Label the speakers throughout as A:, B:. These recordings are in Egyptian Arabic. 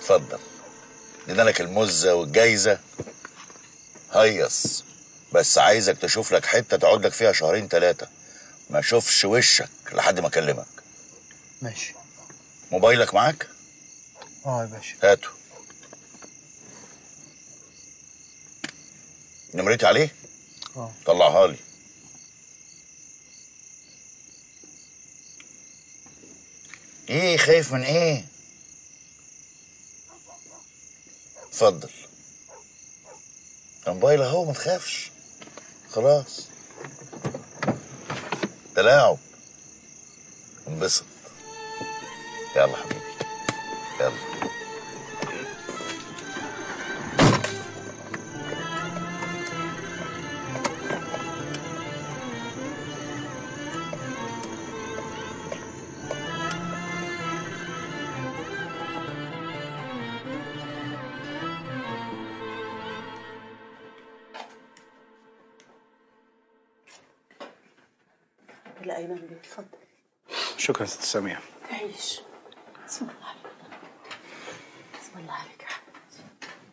A: اتفضل ادينا لك المزه والجايزه هيص بس عايزك تشوف لك حته تقعد لك فيها شهرين ثلاثه ما اشوفش وشك لحد ما اكلمك
B: ماشي
A: موبايلك معاك
B: اه يا باشا
A: هاته نمرتي عليه
B: اه
A: طلعها لي ايه خايف من ايه اتفضل ده موبايل اهو ما تخافش خلاص تلاعب انبسط يلا حبيبي يلا
C: لا ايمن بيه اتفضل
B: شكرا يا ست سامية
C: تعيش بسم الله عليك بسم الله عليك يا حبيبي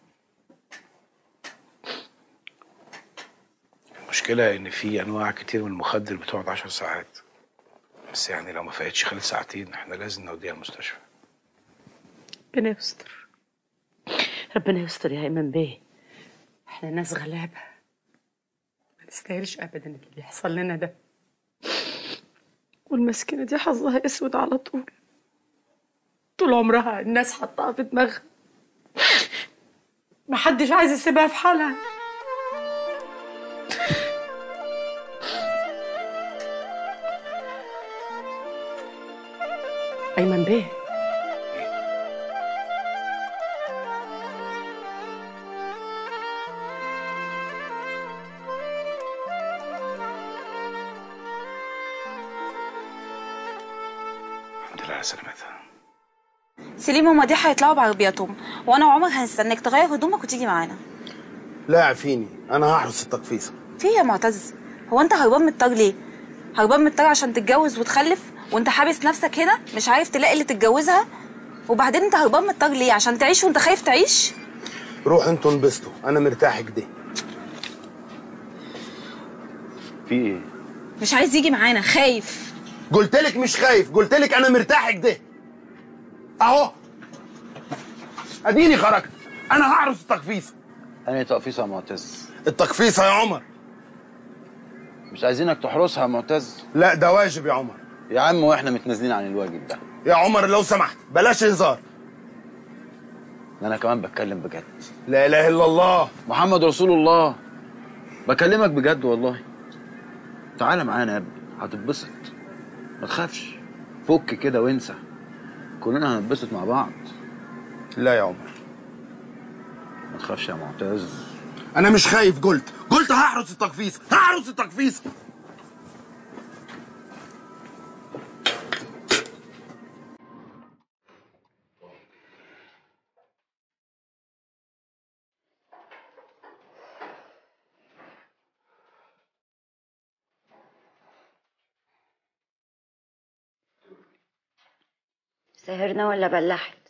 B: المشكلة إن في أنواع كتير من المخدر بتقعد عشر ساعات بس يعني لو ما فاتش خلال ساعتين احنا لازم نوديها المستشفى
C: ربنا يستر ربنا يستر يا ايمن بيه احنا ناس غلابه ما نستاهلش ابدا اللي بيحصل لنا ده والمسكينه دي حظها اسود على طول طول عمرها الناس حطها في دماغها محدش عايز يسيبها في حالها ايمن بيه
B: الحمد لله على سلامتها
D: سليم ومديحة هيطلعوا بعربياتهم وانا وعمر هنستناك تغير هدومك وتيجي معانا
E: لا عفيني انا هحرس التقفيصه
D: في إيه يا معتز هو انت هربان من الطار ليه هربان من الطار عشان تتجوز وتخلف وانت حابس نفسك هنا مش عارف تلاقي اللي تتجوزها وبعدين انت هربان من الطار ليه عشان تعيش وانت خايف تعيش
E: روح انتوا انبسطوا انا مرتاح كده
F: في ايه؟
D: مش عايز يجي معانا خايف
E: قلت لك مش خايف قلت لك انا مرتاح كده اهو اديني خرجت انا هحرس التقفيصه
F: أنا تقفيصة يا معتز
E: التقفيصه يا عمر
F: مش عايزينك تحرسها يا معتز
E: لا ده واجب يا عمر
F: يا عم واحنا متنازلين عن الواجب ده
E: يا عمر لو سمحت بلاش هزار
F: انا كمان بتكلم بجد
E: لا اله الا الله
F: محمد رسول الله بكلمك بجد والله تعالى معانا يا ابني هتتبسط ما تخافش فك كده وانسى كلنا هنتبسط مع بعض
E: لا يا عمر
F: ما تخافش يا معتز
E: انا مش خايف قلت قلت هحرس التقفيصه هحرس التقفيصه
G: سهرنا ولا بلحت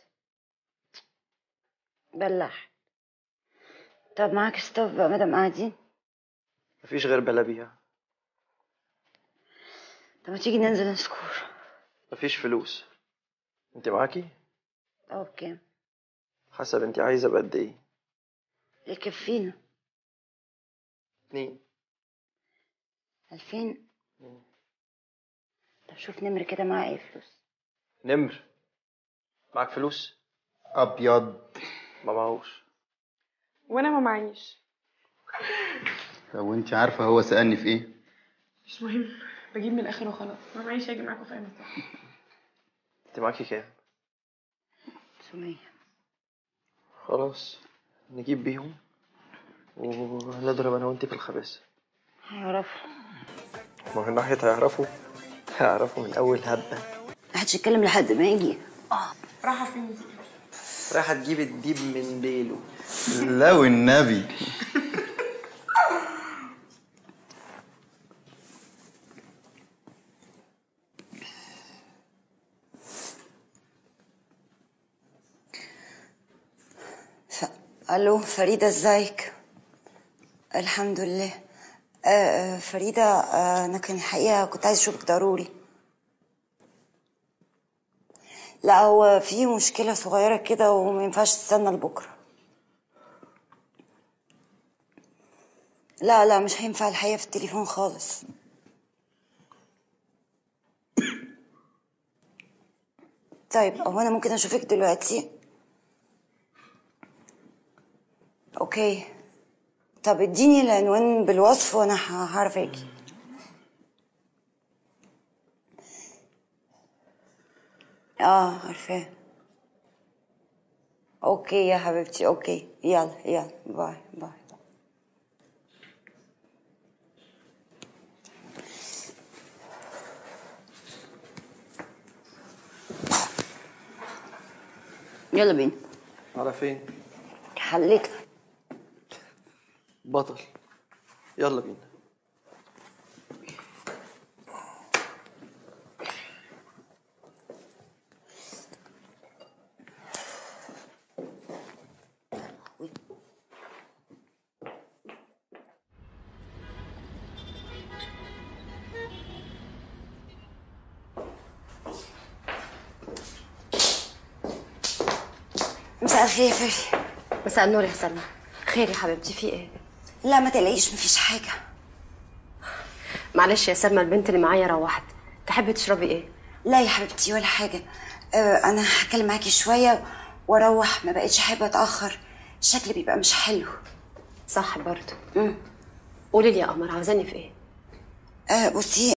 G: بلحت طب معاك ستوف بقى مادام قاعدين
H: مفيش غير بلابيها
G: طب ما تيجي ننزل نسكور
H: مفيش فلوس انت معاكي
G: اه بكام
H: حسب انت عايزه بقد ايه
G: يكفينا
H: اتنين
G: ألفين طب شوف نمر كده معاه ايه فلوس
H: نمر معاك فلوس
E: ابيض
H: ما معهوش
I: وانا ما معيش
F: لو انت عارفه هو سالني في ايه
I: مش مهم بجيب من الاخر وخلاص ما معيش اجي معاكم في اي مكان
H: انت معاكي كام
G: سمية
H: خلاص نجيب بيهم ونضرب انا وانت في الخباثه
G: هيعرفوا
H: ما من ناحيه هيعرفوا هيعرفوا من اول هبه
G: محدش يتكلم لحد ما يجي
I: رايحه فين دي
H: رايحه تجيب الديب من ديله
F: لا والنبي
G: الو فريده ازيك الحمد لله آه آه، فريده آه انا كان الحقيقه كنت عايزه اشوفك ضروري لا هو في مشكله صغيره كده وما ينفعش تستنى لبكره لا لا مش هينفع الحقيقه في التليفون خالص طيب هو انا ممكن اشوفك دلوقتي اوكي طب اديني العنوان بالوصف وانا ه- هعرف اجي اه عارفاه اوكي يا حبيبتي اوكي يلا يلا باي باي يلا بينا
H: على فين
G: حليت
H: بطل يلا بينا
G: مساء الخير يا فري
J: مساء النور يا سلمى خير يا حبيبتي في ايه
G: لا ما تلاقيش مفيش حاجة
J: معلش يا سلمى البنت اللي معايا روحت تحبي تشربي ايه
G: لا يا حبيبتي ولا حاجة آه أنا هتكلم معاكي شوية وأروح ما بقتش حابة أتأخر شكلي بيبقى مش حلو
J: صح برضو قولي لي يا قمر عاوزاني في ايه
G: آه بصي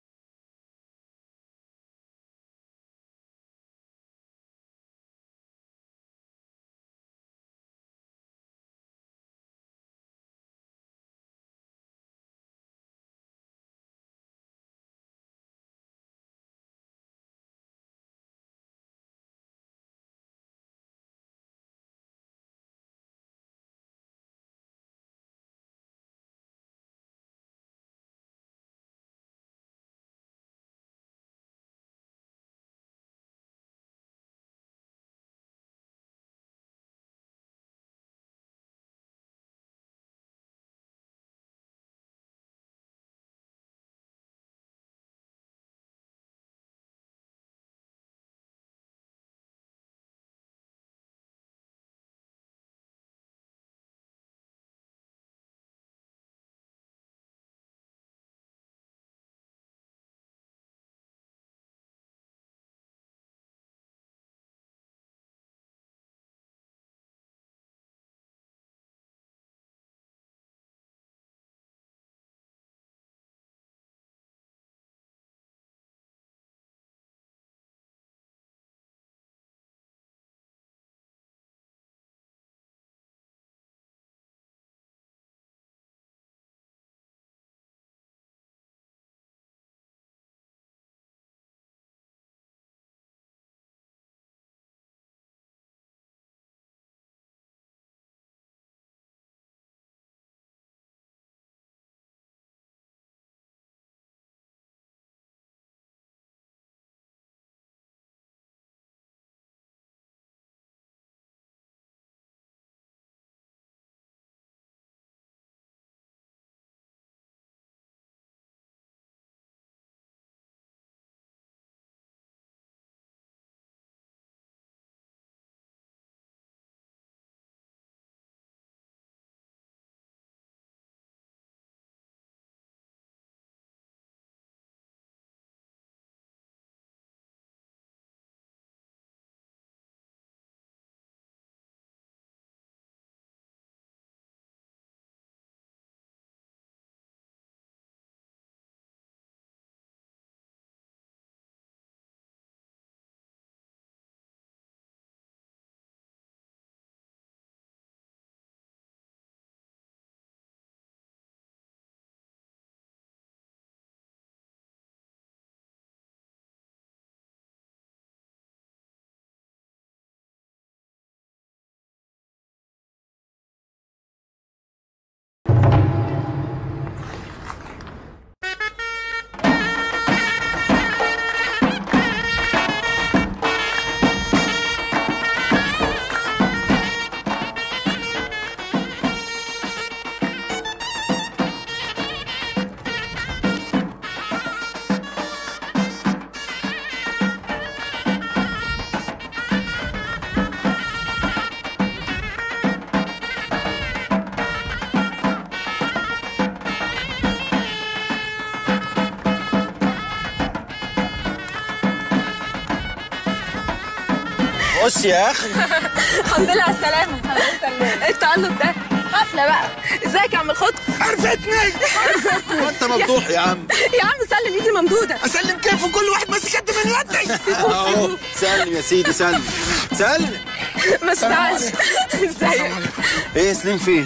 F: بس يا اخي
D: الحمد لله على السلامة ايه التقلب ده؟ حفلة بقى ازيك يا عم الخط؟
E: عرفتني عرفتني
F: وانت مفتوح يا عم
D: يا عم سلم ايدي ممدودة
E: اسلم كيف وكل واحد ماسك قد من يدي
F: اهو سلم يا سيدي سلم سلم
D: ما تزعلش ازيك؟
F: ايه سليم فين؟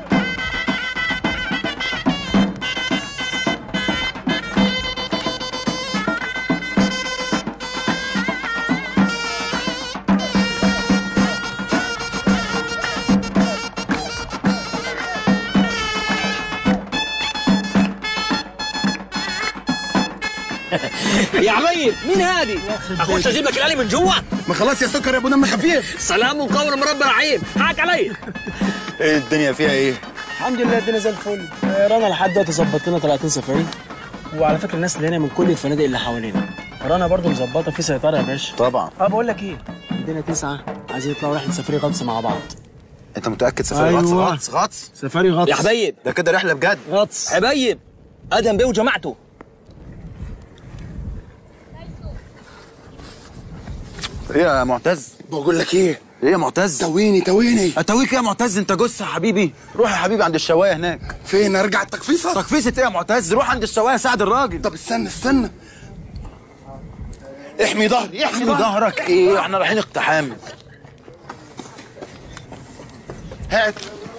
K: يا عمير مين هادي؟ اخش اجيب لك الالي من جوا
E: ما خلاص يا سكر يا ابو دم خفيف
K: سلام وقول من رب رحيم حاك علي
F: ايه الدنيا فيها ايه؟
L: الحمد لله الدنيا زي الفل آه، رنا لحد دلوقتي ظبط لنا طلعتين سفرين وعلى فكره الناس اللي هنا من كل الفنادق اللي حوالينا رنا برضو مظبطه في سيطره يا باشا
F: طبعا
L: اه بقول لك ايه الدنيا تسعة عايزين يطلعوا رحله سفري غطس مع بعض
F: انت متاكد سفري
L: أيوة.
F: غطس غطس غطس
L: سفري غطس
K: يا حبيب
F: ده كده رحله بجد
L: غطس
K: حبيب ادم بيه وجماعته
F: ايه يا معتز؟
E: بقول لك ايه
F: ايه يا معتز؟
E: تويني تويني
F: اتويك ايه يا معتز انت جثه يا حبيبي روح يا حبيبي عند الشوايه هناك
E: فين ارجع التكفيصه
F: تكفيسه ايه يا معتز روح عند الشوايه ساعد الراجل
E: طب استنى استنى احمي ظهري احمي
F: احمي
E: ظهري
F: ظهرك ايه احنا رايحين اقتحام
E: هات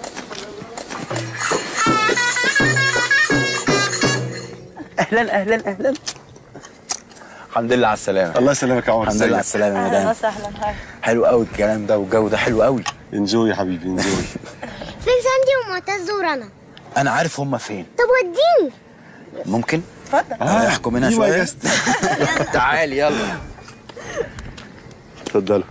F: اهلا اهلا اهلا الحمد لله على السلامه
M: الله يسلمك يا عمر
F: الحمد لله على السلامه يا مدام
D: وسهلا هاي
F: حلو قوي الكلام ده والجو ده حلو قوي
M: انجوي يا حبيبي انجوي
N: فين ساندي ومعتز ورنا
F: انا عارف هما فين
N: طب وديني
F: ممكن
N: اتفضل
F: آه احكم هنا
M: أيوة يا
F: شويه
M: جست.
F: تعال يلا
M: اتفضلوا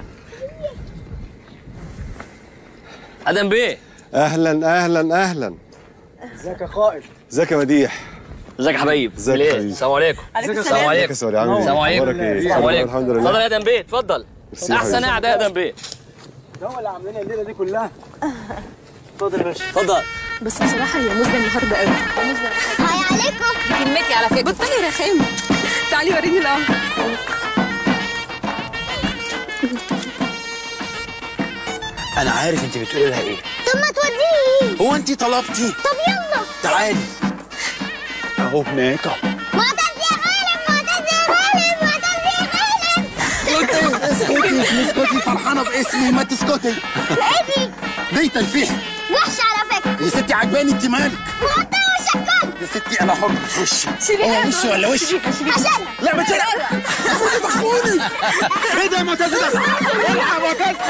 K: ادم بيه
M: اهلا اهلا اهلا
L: ازيك يا قائد
M: ازيك يا مديح
K: ازيك يا حبيب
M: ازيك يا
K: ليه؟
M: حبيبي؟
K: السلام عليكم
D: عليكم
K: السلام
D: السلام
K: عليكم
M: ازيك يا سوري عامل ايه
K: السلام عليكم
M: اخبارك ايه
K: السلام عليكم
M: الحمد
K: اتفضل
M: لله
K: يا ادم بيه اتفضل
M: ميرسي يا
K: احسن
M: حبيبي.
K: قعده يا ادم بيه
L: ده هو اللي عاملين الليله دي كلها اتفضل يا باشا
K: اتفضل
D: بس بصراحة هي مزة النهاردة قوي
N: هاي عليكم
D: كلمتي على فكرة بطلي رخامة تعالي وريني الأمر
F: انا عارف انت بتقولي لها ايه
N: طب ما توديني
F: هو انت طلبتي
N: طب يلا
F: تعالي اهو هناك اهو
N: معتز يا غالب معتز يا غالب معتز يا غالب
E: اسكتي اسكتي فرحانه باسمي ما تسكتي
N: ايه دي
E: دي تلفيح
N: وحش على فكرة
E: يا ستي عجباني انت مالك
N: ما انت وشك
E: يا ستي انا حر في وشي
D: شيليها
E: اه وشي ولا وشي
N: عشان
E: لا ما تشيل بخوني ايه ده يا معتز ده العب يا معتز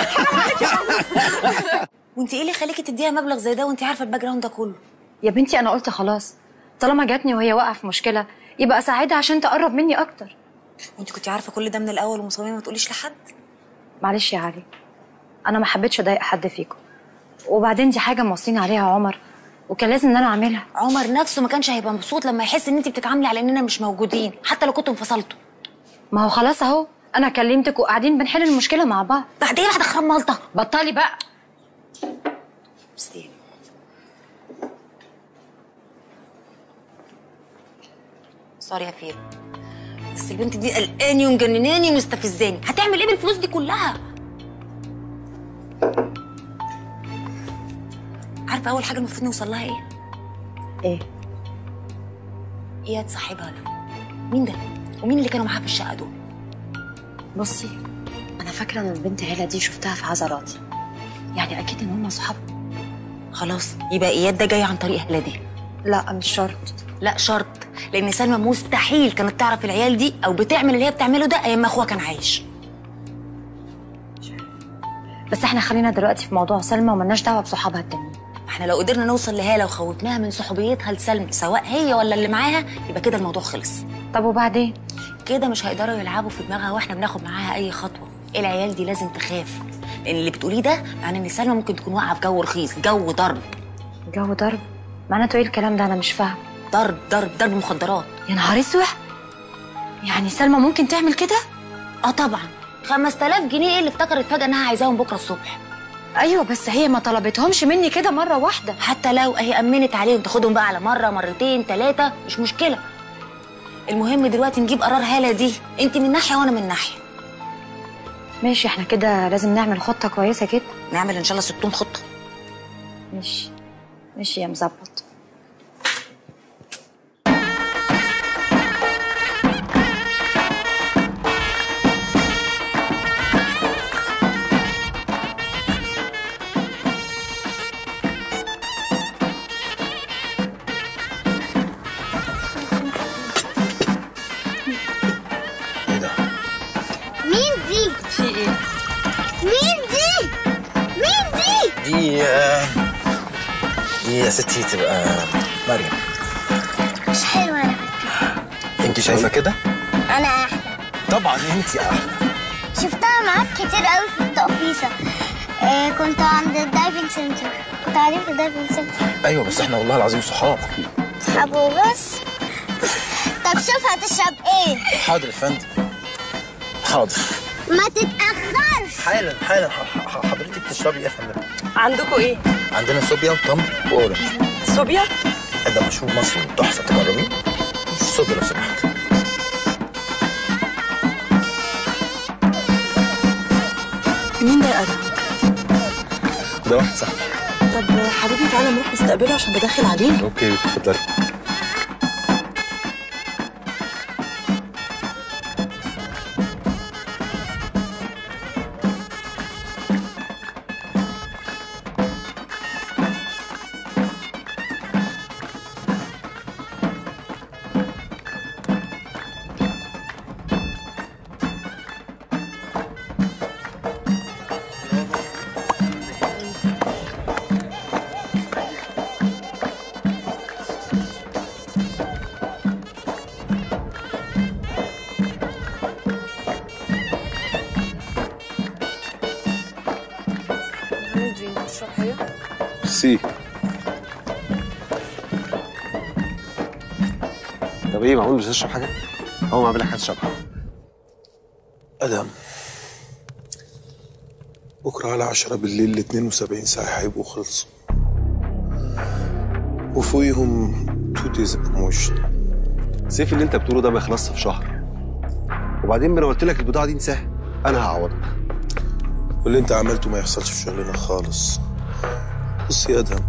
D: وانت ايه اللي خليكي تديها مبلغ زي ده وانت عارفة الباك جراوند ده كله
O: يا بنتي انا قلت خلاص طالما جاتني وهي واقعه في مشكله يبقى اساعدها عشان تقرب مني اكتر
D: وانت كنت عارفة كل ده من الأول ومصممة ما تقوليش لحد
O: معلش يا علي انا ما حبيتش اضايق حد فيكم وبعدين دي حاجه موصيني عليها عمر وكان لازم ان انا اعملها
D: عمر نفسه ما كانش هيبقى مبسوط لما يحس ان انت بتتعاملي على اننا مش موجودين حتى لو كنتوا انفصلتوا
O: ما هو خلاص اهو انا كلمتك وقاعدين بنحل المشكله مع بعض
D: بعد ايه بعد خرام مالطه
O: بطلي بقى
D: مستني سوري يا فيرو بس البنت دي قلقاني ومجنناني ومستفزاني هتعمل ايه بالفلوس دي كلها عارفه اول حاجه المفروض نوصل لها ايه
O: ايه
D: اياد صاحبها ده مين ده ومين اللي كانوا معاها في الشقه دول
O: بصي انا فاكره ان البنت هيلا دي شفتها في عزراتي يعني اكيد ان هم صحاب
D: خلاص يبقى اياد ده جاي عن طريق هلا دي
O: لا مش شرط
D: لا شرط لان سلمى مستحيل كانت تعرف العيال دي او بتعمل اللي هي بتعمله ده ايام ما اخوها كان عايش
O: بس احنا خلينا دلوقتي في موضوع سلمى وملناش دعوه بصحابها التانيين
D: احنا لو قدرنا نوصل لهاله وخوفناها من صحوبيتها لسلمى سواء هي ولا اللي معاها يبقى كده الموضوع خلص
O: طب وبعدين
D: كده مش هيقدروا يلعبوا في دماغها واحنا بناخد معاها اي خطوه العيال دي لازم تخاف لان اللي بتقوليه ده معناه ان سلمى ممكن تكون واقعه في جو رخيص جو ضرب
O: جو ضرب معناته ايه الكلام ده انا مش فاهم
D: ضرب ضرب ضرب مخدرات
O: يا نهار اسود يعني سلمى ممكن تعمل كده
D: اه طبعا 5000 جنيه ايه اللي افتكرت فجاه انها عايزاهم بكره الصبح
O: ايوه بس هي ما طلبتهمش مني كده مره واحده
D: حتى لو هي امنت عليهم تاخدهم بقى على مره مرتين ثلاثه مش مشكله المهم دلوقتي نجيب قرار هاله دي انت من ناحيه وانا من ناحيه
O: ماشي احنا كده لازم نعمل خطه كويسه كده
D: نعمل ان شاء الله 60 خطه
O: ماشي ماشي يا مظبط
N: مين دي؟ في ايه؟ مين دي؟ مين دي؟
K: دي آه، دي يا ستي تبقى مريم
N: مش حلوة أنا
K: انت شايفه كده
N: أنا أحلى
K: طبعا انت احلى
N: شفتها معاك كتير قوي في التقفيصة آه كنت عند الدايفنج سنتر كنت قاعدين في الدايفنج سنتر
K: ايوه بس احنا والله العظيم صحاب
N: أصحاب وبس طب شوف هتشرب إيه؟
K: حاضر يا فندم حاضر
N: ما تتأخرش
K: حالا حالا ح- ح- حضرتك تشربي ايه يا فندم
P: عندكم ايه؟
K: عندنا صوبيا وتمر واورنج
P: صوبيا؟
K: ده مشروب مصري تحفه تجربيه صوبيا لو سمحت
P: مين ده يا ادم؟
M: ده واحد صاحبي
P: طب حبيبي تعالى نروح نستقبله عشان بدخل عليه
M: اوكي اتفضلي
P: تشرب حاجه؟
M: سي طب ايه معقول مش هتشرب حاجه؟ هو ما عامل لك حاجه تشربها
Q: أدم بكرة على عشرة بالليل ال 72 ساعة هيبقوا خلصوا وفوقيهم تو دايز بروموشن
M: سيف اللي انت بتقوله ده ما يخلصش في شهر وبعدين ما انا قلت لك البضاعه دي انساها انا هعوضك
Q: واللي انت عملته ما يحصلش في شغلنا خالص بص يا ادهم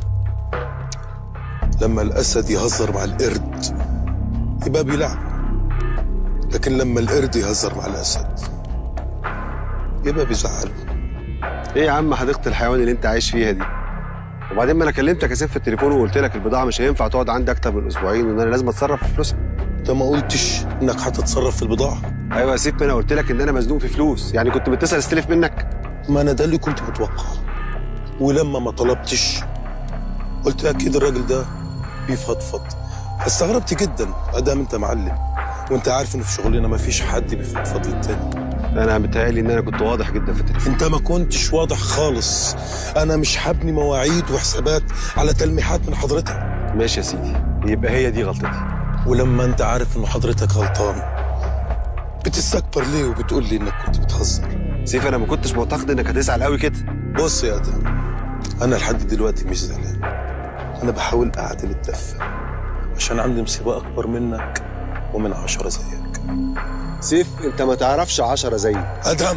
Q: لما الاسد يهزر مع القرد يبقى بيلعب لكن لما القرد يهزر مع الاسد يبقى بيزعله
M: ايه يا عم حديقه الحيوان اللي انت عايش فيها دي وبعدين ما انا كلمتك يا سيف في التليفون وقلت لك البضاعه مش هينفع تقعد عندي اكتر من اسبوعين وان انا لازم اتصرف في فلوسها
Q: انت ما قلتش انك هتتصرف في البضاعه
M: ايوه يا سيف ما انا قلت لك ان انا مزنوق في فلوس يعني كنت بتسال استلف منك
Q: ما انا ده اللي كنت متوقعه ولما ما طلبتش قلت اكيد الراجل ده بيفضفض استغربت جدا ادام انت معلم وانت عارف ان في شغلنا ما فيش حد بيفضفض للتاني
M: انا متهيألي ان انا كنت واضح جدا في التليفون
Q: انت ما كنتش واضح خالص انا مش هبني مواعيد وحسابات على تلميحات من حضرتك
M: ماشي يا سيدي يبقى هي دي غلطتي
Q: ولما انت عارف ان حضرتك غلطان بتستكبر ليه وبتقول لي انك كنت بتهزر
M: سيف انا ما كنتش معتقد انك هتزعل قوي كده
Q: بص يا ادم انا لحد دلوقتي مش زعلان انا بحاول اعدل الدفه عشان عندي مصيبه اكبر منك ومن عشرة زيك
M: سيف انت ما تعرفش عشرة زيي
Q: ادهم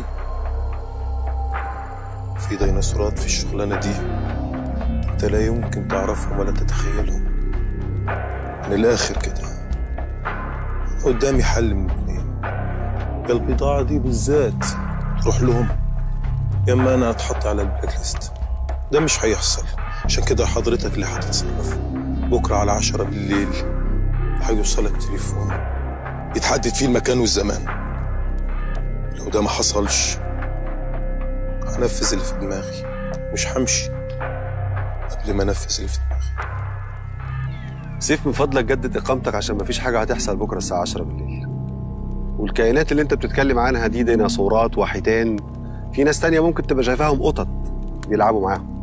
Q: في ديناصورات في الشغلانه دي انت لا يمكن تعرفهم ولا تتخيلهم من الاخر كده قدامي حل من اتنين يا البضاعه دي بالذات تروح لهم يا اما انا اتحط على البلاك ليست ده مش هيحصل عشان كده حضرتك اللي هتتصرف بكره على عشرة بالليل هيوصلك تليفون يتحدد فيه المكان والزمان لو ده ما حصلش هنفذ اللي في دماغي مش همشي قبل ما انفذ اللي في دماغي
M: سيف من فضلك جدد اقامتك عشان مفيش حاجه هتحصل بكره الساعه 10 بالليل والكائنات اللي انت بتتكلم عنها دي ديناصورات وحيتان في ناس تانية ممكن تبقى شايفاهم قطط بيلعبوا معاهم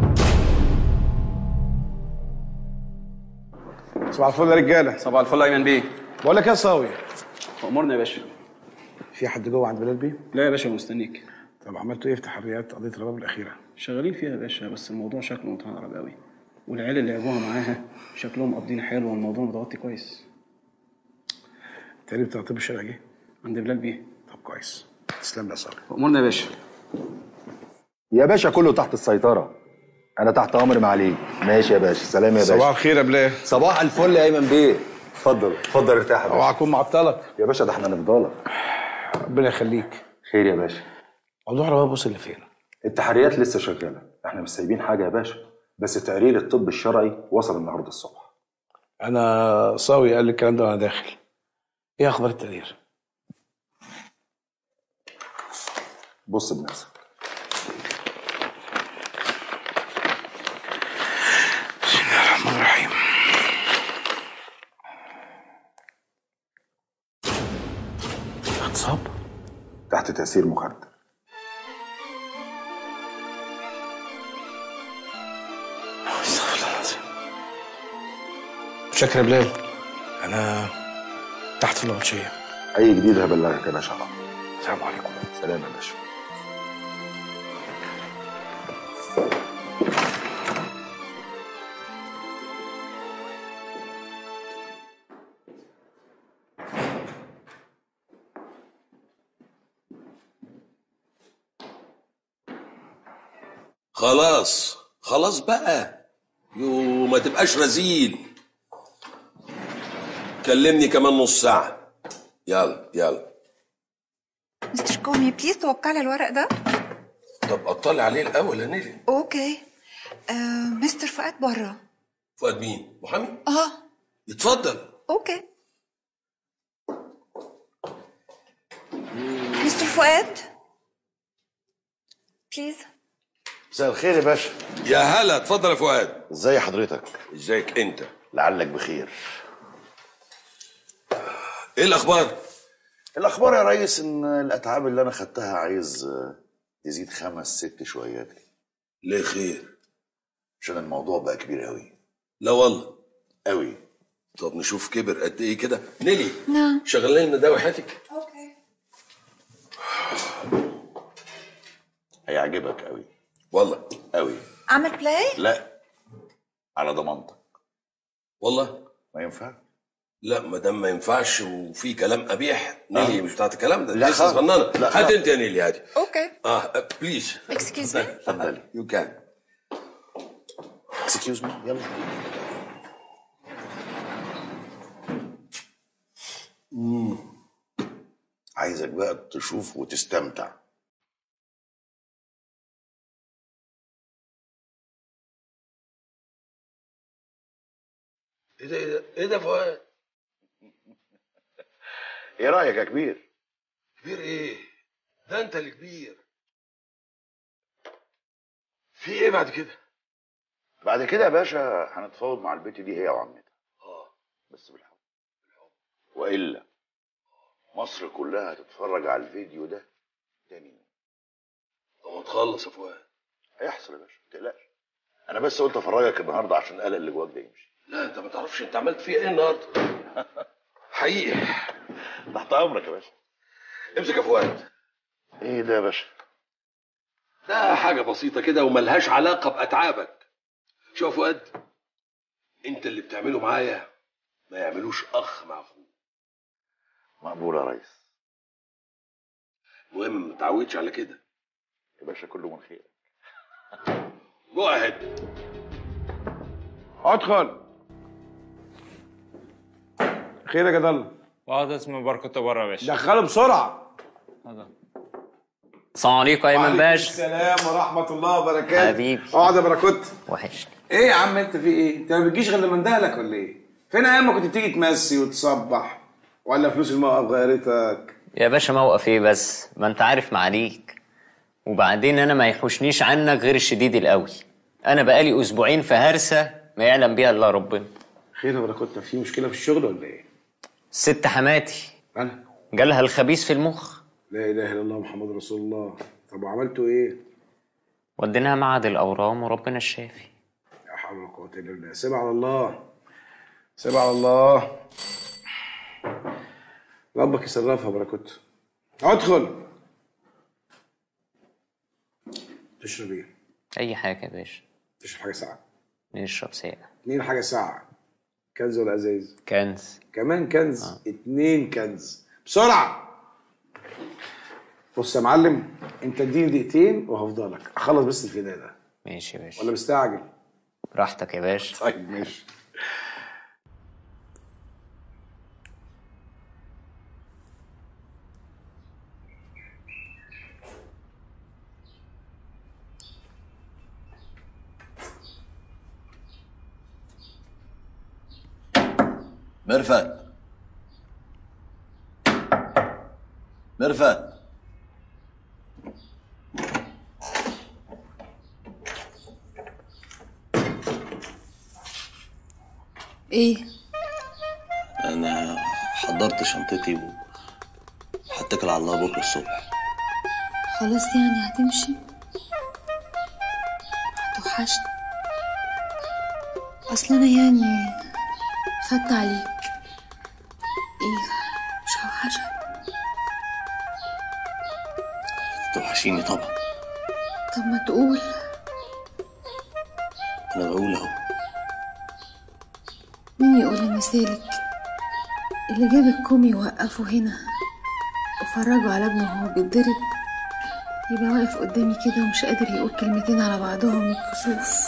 B: صباح الفل يا رجاله
R: صباح الفل يا ايمن بيه
B: بقول لك ايه يا صاوي
R: امرنا يا باشا
B: في حد جوه عند بلال بيه
R: لا يا باشا مستنيك
B: طب عملتوا ايه في تحريات قضيه الرباب الاخيره
R: شغالين فيها يا باشا بس الموضوع شكله متعرض قوي والعيال اللي لعبوها معاها شكلهم قابضين حلو والموضوع متغطي كويس
B: التقريب بتاع الطب الشرعي جه
R: عند بلال بيه
B: طب كويس تسلم لي يا صالح
R: امورنا يا باشا
S: يا باشا كله تحت السيطرة أنا تحت أمر معاليك ماشي يا باشا سلام يا باشا
B: صباح الخير يا بلال
S: صباح الفل يا أيمن بيه اتفضل اتفضل ارتاح يا باشا
B: اوعى اكون معطلك
S: يا باشا ده احنا نفضلك
B: ربنا يخليك
S: خير يا باشا
B: موضوع العربية وصل لفين؟
S: التحريات لسه شغالة احنا مش سايبين حاجة يا باشا بس تقرير الطب الشرعي وصل النهارده الصبح
B: انا صاوي قال لي الكلام ده وانا داخل ايه اخبار التقرير؟
S: بص بنفسك
B: بسم الله الرحمن الرحيم اتصاب
S: تحت تأثير مخدر
B: استغفر الله العظيم شكرا يا بلال انا تحت في الغطشية
S: أي جديد هبلغك يا باشا طبعا
B: السلام عليكم
S: سلام يا باشا
T: خلاص خلاص بقى يو ما تبقاش رزيل كلمني كمان نص ساعة يلا يلا
U: مستر كومي بليز توقع لي الورق ده
T: طب اطلع عليه الأول يا نيلي
U: اوكي آه مستر فؤاد برا
T: فؤاد مين؟ محامي؟
U: اه
T: يتفضل
U: اوكي مستر فؤاد بليز
A: مساء الخير يا باشا
T: يا هلا اتفضل يا فؤاد
A: ازي حضرتك
T: ازيك انت
A: لعلك بخير
T: ايه الاخبار
A: الاخبار يا ريس ان الاتعاب اللي انا خدتها عايز آه، تزيد خمس ست شويات كده
T: ليه خير
A: عشان الموضوع بقى كبير قوي
T: لا والله
A: قوي
T: طب نشوف كبر قد ايه كده نيلي
U: نعم
T: شغل لنا دواء حياتك
U: اوكي
A: هيعجبك قوي
T: والله
A: قوي
U: اعمل بلاي
A: لا على ضمانتك
T: والله
A: ما ينفع
T: لا ما دام ما ينفعش وفي كلام قبيح نيلي
A: آه.
T: مش بتاعت الكلام ده
A: لا
T: لسه
A: خالص.
T: صغننه
A: لا
T: هات
A: خالص.
T: انت يا نيلي هاتي
U: اوكي
T: اه بليز
U: Excuse me.
A: اتفضلي
T: يو كان
A: اكسكيوز مي يلا عايزك بقى تشوف وتستمتع
T: ايه ده ايه ده ايه ده فؤاد
A: ايه رايك يا كبير
T: كبير ايه ده انت اللي كبير في ايه بعد كده
A: بعد كده يا باشا هنتفاوض مع البت دي هي وعمتها
T: اه
A: بس بالحب والا مصر كلها هتتفرج على الفيديو ده تاني يوم
T: طب ما تخلص يا فؤاد
A: هيحصل يا باشا ما تقلقش انا بس قلت افرجك النهارده عشان القلق اللي جواك ده يمشي
T: لا انت ما تعرفش انت عملت فيها ايه النهارده حقيقي
A: تحت امرك يا باشا
T: امسك يا فؤاد
A: ايه ده يا باشا
T: ده حاجه بسيطه كده وملهاش علاقه باتعابك شوف يا فؤاد انت اللي بتعمله معايا ما يعملوش اخ مع اخوه
A: مقبول يا ريس
T: المهم ما تعودش على كده
A: يا باشا كله من خير
T: جو اهيد
B: ادخل خير يا جد الله
V: واحد اسمه بركة بره يا باشا
B: دخله بسرعه
V: السلام عليكم يا ايمن باشا
B: السلام ورحمه الله وبركاته
V: حبيبي
B: اقعد يا بركوت
V: وحشني
B: ايه يا عم انت في ايه؟ انت ما بتجيش غير لما اندهلك ولا ايه؟ فين ايام ما كنت بتيجي تمسي وتصبح ولا فلوس الموقف غيرتك؟
V: يا باشا موقف ايه بس ما انت عارف معاليك وبعدين انا ما يحوشنيش عنك غير الشديد القوي انا بقالي اسبوعين في هرسه ما يعلم بيها الا ربنا
B: خير يا بركوت في مشكله في الشغل ولا ايه؟
V: ست حماتي
B: انا
V: جالها الخبيث في المخ
B: لا اله الا الله محمد رسول الله طب وعملتوا ايه؟
V: وديناها معهد الاورام وربنا الشافي
B: لا حول ولا قوه الا بالله سيب على الله سيب على الله ربك يصرفها يا بركوت ادخل تشرب ايه؟
V: اي حاجه يا باشا
B: تشرب حاجه ساقعه
V: نشرب ساقع
B: اتنين حاجه ساقعه كنز ولا ازايز؟
V: كنز
B: كمان كنز آه. اتنين كنز بسرعه بص يا معلم انت اديني دقيقتين وهفضلك اخلص بس الفداء ده
V: ماشي يا باشا
B: ولا مستعجل
V: براحتك يا باشا
B: طيب ماشي
C: مرفت مرفت
P: ايه
C: انا حضرت شنطتي وهتكل على الله بكره الصبح
P: خلاص يعني هتمشي هتوحشني اصل انا يعني خدت عليك ايه مش هوحشك
C: توحشيني طبعا
P: طب ما تقول
C: انا بقول اهو
P: مين يقول ان سالك اللي جاب الكومي ووقفه هنا وفرجوا على ابنه وهو بيتضرب يبقى واقف قدامي كده ومش قادر يقول كلمتين على بعضهم من الكسوف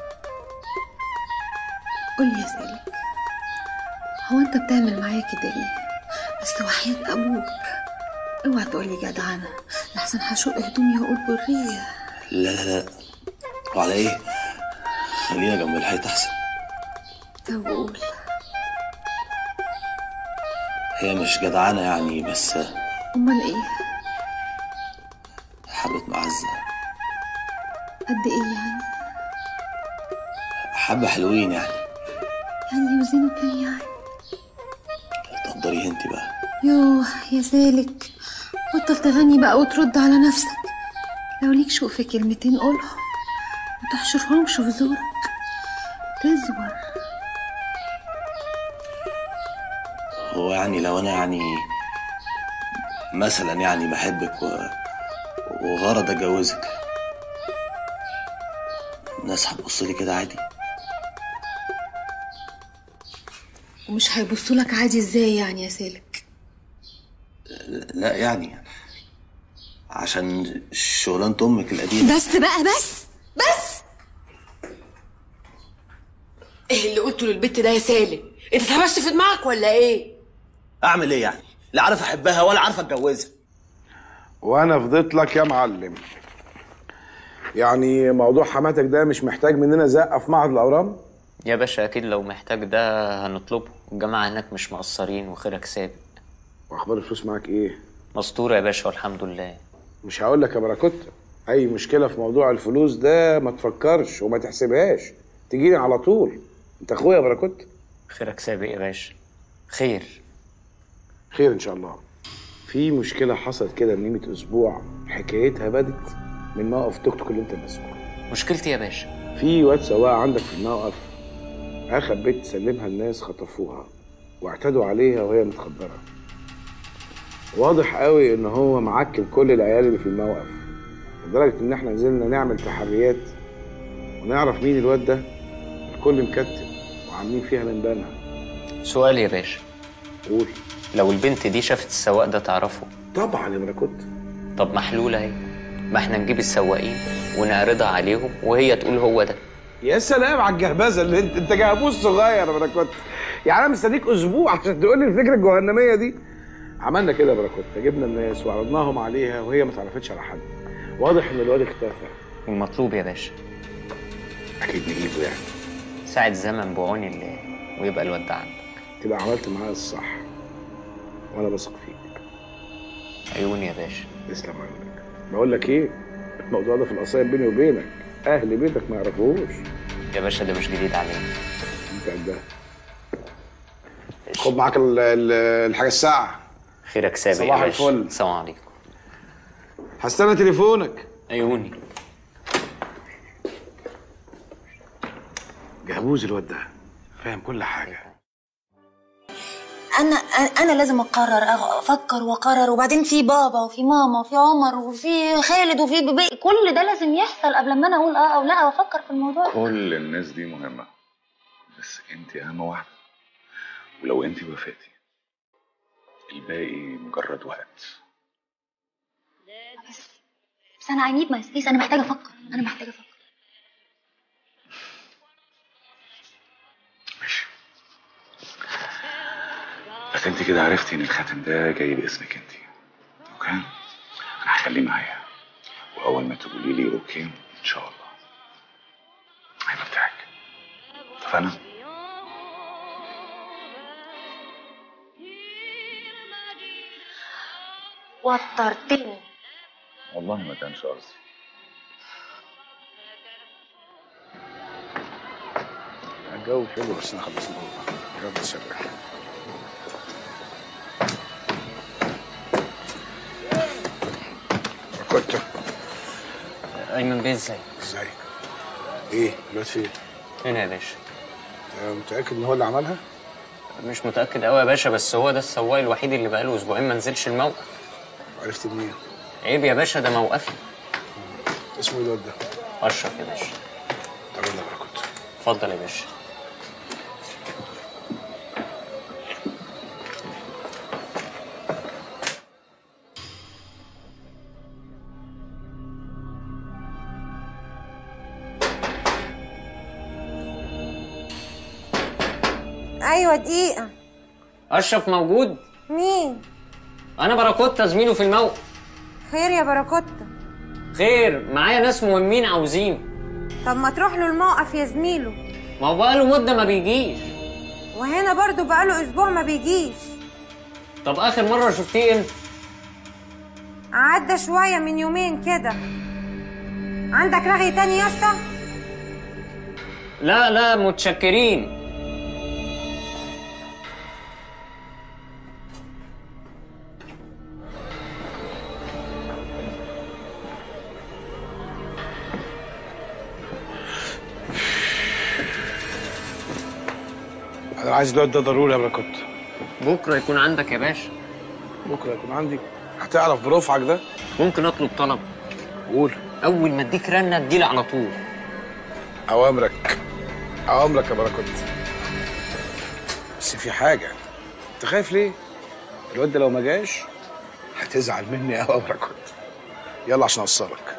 P: قولي يا سالك هو انت بتعمل معايا كده ليه اصل وحياة ابوك اوعى تقولي جدعنة لحسن هشق هدومي واقول برية
C: لا لا لا وعلى ايه خلينا جنب الحيط احسن
P: طب قول
C: هي مش جدعانه يعني بس
P: امال ايه
C: حبة معزة
P: قد ايه يعني
C: حبة حلوين يعني
P: يعني يوزنوا كام يعني
C: تقدري انت بقى
P: يوه يا سالك بطل تغني بقى وترد على نفسك لو ليك شوق في كلمتين قولهم متحشرهمش في زورك تزور
C: هو يعني لو انا يعني مثلا يعني بحبك و... وغرض اتجوزك الناس هتبص لي كده عادي
P: ومش هيبصولك عادي ازاي يعني يا سالك
C: لا يعني عشان شغلانة امك القديمة
P: بس بقى بس بس
I: ايه اللي قلته للبت ده يا سالم انت اتهبشت في دماغك ولا ايه
C: اعمل ايه يعني لا عارف احبها ولا عارف اتجوزها
B: وانا فضيت لك يا معلم يعني موضوع حماتك ده مش محتاج مننا زقه في معهد الاورام
V: يا باشا اكيد لو محتاج ده هنطلبه الجماعة هناك مش مقصرين وخيرك سابق
B: واخبار الفلوس معاك ايه
V: مستورة يا باشا والحمد لله
B: مش هقول لك يا باراكوت اي مشكله في موضوع الفلوس ده ما تفكرش وما تحسبهاش تجيلي على طول انت اخويا يا باراكوت
V: خيرك سابق يا باشا خير
B: خير ان شاء الله في مشكله حصلت كده من قيمه اسبوع حكايتها بدت من موقف توك توك اللي انت ماسكه
V: مشكلتي يا باشا
B: في واد سواق عندك في الموقف اخد بيت تسلمها الناس خطفوها واعتدوا عليها وهي متخدره واضح قوي ان هو معكب كل العيال اللي في الموقف لدرجه ان احنا نزلنا نعمل تحريات ونعرف مين الواد ده الكل مكتب وعاملين فيها من بانها
V: سؤال يا باشا
B: قول
V: لو البنت دي شافت السواق ده تعرفه
B: طبعا يا ملكوت
V: طب محلولة اهي ما احنا نجيب السواقين ونعرضها عليهم وهي تقول هو ده
B: يا سلام على الجهبذه اللي انت انت جهبوز صغير يا باراكوت يعني انا مستنيك اسبوع عشان تقول لي الفكره الجهنميه دي عملنا كده يا باراكوت جبنا الناس وعرضناهم عليها وهي ما تعرفتش على حد واضح ان الواد اختفى
V: المطلوب يا باشا
B: اكيد نجيبه يعني
V: ساعة زمن بعون الله ويبقى الواد ده عندك
B: تبقى عملت معايا الصح وانا بثق فيك
V: عيوني يا باشا
B: تسلم عندك بقول لك ايه الموضوع ده في القصايد بيني وبينك اهل بيتك ما يعرفوهوش
V: يا باشا ده مش جديد علينا
B: انت قدها خد معاك ال- ال- الحاجه الساعه
V: خيرك سابق
B: صباح
V: يا باشا
B: الفل.
V: السلام عليكم
B: هستنى تليفونك
V: عيوني
B: جهبوز الواد ده فاهم كل حاجه
D: انا انا لازم اقرر أغ- افكر واقرر وبعدين في بابا وفي ماما وفي عمر وفي خالد وفي بيبي كل ده لازم يحصل قبل ما انا اقول اه او لا وافكر في الموضوع
A: كل الناس دي مهمة بس انت اهم واحدة ولو انت وافقتي الباقي مجرد وقت
N: بس انا اي نيد ماي سبيس انا محتاجه افكر انا محتاجه افكر
H: بس انت كده عرفتي ان الخاتم ده جاي باسمك انت اوكي انا هخليه معايا واول ما تقولي لي اوكي ان شاء الله هيبقى بتاعك اتفقنا
N: وترتني
H: والله ما كانش قصدي
B: الجو حلو بس نخلص الموضوع يلا سلام كنت
V: ايمن بيه ازاي
B: ازاي ايه الواد فين
V: هنا يا باشا
B: أنت متاكد ان هو اللي عملها
V: مش متاكد قوي يا باشا بس هو ده السواق الوحيد اللي بقاله اسبوعين ما نزلش الموقف
B: عرفت منين
V: عيب يا باشا ده موقفي
B: اسمه ايه الواد ده
V: اشرف يا باشا
B: طب يلا بقى كنت
V: اتفضل يا باشا
J: ايوه دقيقة
V: اشرف موجود
J: مين؟
V: انا باراكوتا زميله في الموقف
J: خير يا باراكوتا
V: خير معايا ناس مهمين عاوزين
J: طب ما تروح له الموقف يا زميله
V: ما هو بقاله مده ما بيجيش
J: وهنا برضو بقاله اسبوع ما بيجيش
V: طب اخر مره شفتيه امتى
J: عدى شوية من يومين كده عندك رغي تاني يا اسطى؟
V: لا لا متشكرين
B: انا عايز الواد ده ضروري يا باراكوت
V: بكره يكون عندك يا باشا
B: بكره يكون عندي هتعرف برفعك ده
V: ممكن اطلب طلب
B: قول
V: اول ما اديك رنه تجيلي على طول
B: اوامرك اوامرك يا باراكوت بس في حاجه انت خايف ليه الواد ده لو ما جاش هتزعل مني قوي يا باراكوت يلا عشان اوصلك